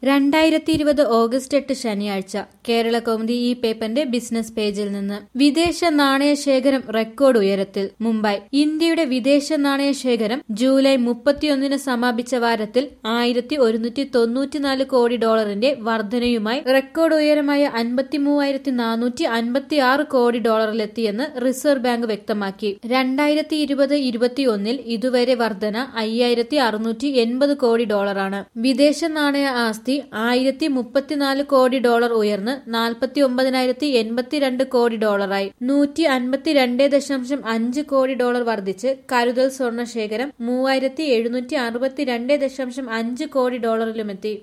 രണ്ടായിരത്തി ഇരുപത് ഓഗസ്റ്റ് എട്ട് ശനിയാഴ്ച കേരള കൗമുദി ഈ പേപ്പറിന്റെ ബിസിനസ് പേജിൽ നിന്ന് വിദേശ നാണയ ശേഖരം റെക്കോർഡ് ഉയരത്തിൽ മുംബൈ ഇന്ത്യയുടെ വിദേശ നാണയ ശേഖരം ജൂലൈ മുപ്പത്തിയൊന്നിന് സമാപിച്ച വാരത്തിൽ ആയിരത്തി ഒരുന്നൂറ്റി തൊണ്ണൂറ്റിനാല് കോടി ഡോളറിന്റെ വർധനയുമായി റെക്കോർഡ് ഉയരമായ അൻപത്തി മൂവായിരത്തി നാനൂറ്റി അൻപത്തി ആറ് കോടി ഡോളറിലെത്തിയെന്ന് റിസർവ് ബാങ്ക് വ്യക്തമാക്കി രണ്ടായിരത്തി ഇരുപത് ഇരുപത്തിയൊന്നിൽ ഇതുവരെ വർധന അയ്യായിരത്തി അറുന്നൂറ്റി എൺപത് കോടി ഡോളറാണ് വിദേശ നാണയ ആസ്തി ആയിരത്തി മുപ്പത്തിനാല് കോടി ഡോളർ ഉയർന്ന് നാൽപ്പത്തി ഒമ്പതിനായിരത്തി എൺപത്തിരണ്ട് കോടി ഡോളറായി നൂറ്റി അൻപത്തിരണ്ട് ദശാംശം അഞ്ച് കോടി ഡോളർ വർദ്ധിച്ച് കരുതൽ സ്വർണ്ണ ശേഖരം മൂവായിരത്തി എഴുന്നൂറ്റി അറുപത്തിരണ്ട് ദശാംശം അഞ്ച് കോടി ഡോളറിലുമെത്തി